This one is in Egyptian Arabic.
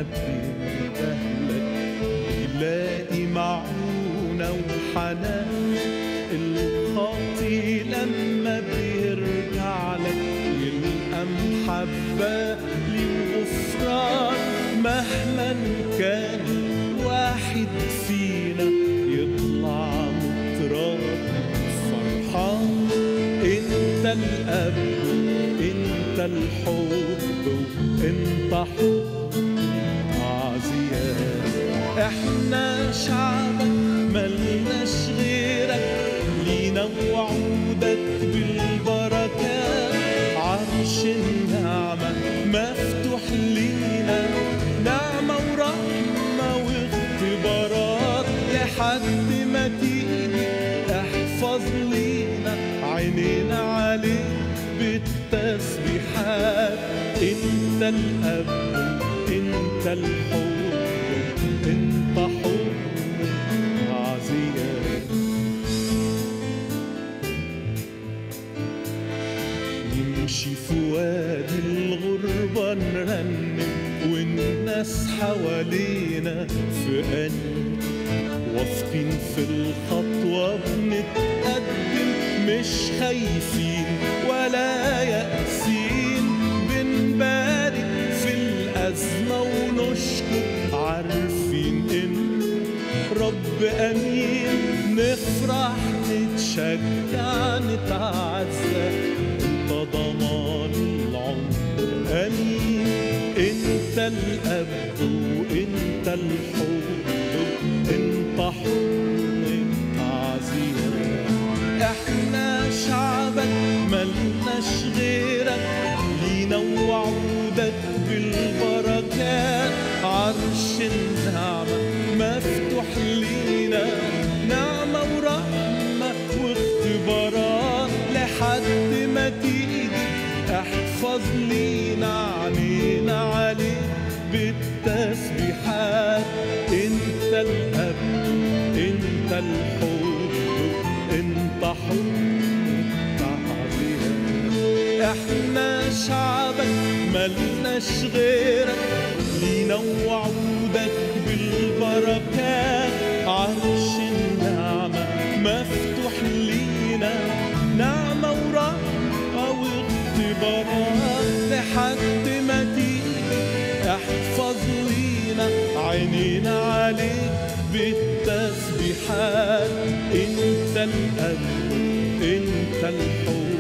لما بيندهلك يلاقي معونة وحنان الخاطي لما بيرجع لك يلقى محبة ليه وغفران مهما كان واحد فينا يطلع متراب فرحان انت الاب انت الحب وانت حب عزيان احنا شعبك ملناش غيرك لينا وعودك بالبركات عرش النعمة مفتوح لينا نعمة ورحمة واختبارات لحد ما تيجي احفظ لينا عينينا عليك بالتسبيحات انت الاب انت الحب انت حب عزيان نمشي في وادي الغربة نرنم والناس حوالينا في أن واثقين في الخطوة بنتقدم مش خايفين ولا يأسين بنبارك في الأزمة ونشكر عارفين إن رب أمين نفرح نتشجع نتعزى انت ضمان العمر أمين انت الأب وانت الحب انت حب عزيز احنا شعبك ملناش غيرك لينا وعودك بالبركات عرش النعمة مفتوح لينا نعمة ورحمة واختبارات لحد ما تيجي احفظ لينا عنينا عليك بالتسبيحات انت الاب انت الحب انت حب تعبير احنا شعبك ملناش غيرك لينا وعودك بالبركات عرش النعمة مفتوح لينا نعمة ورحمة واختبارات لحد ما تيجي احفظ لينا عينينا عليك بالتسبيحات انت الاب انت الحب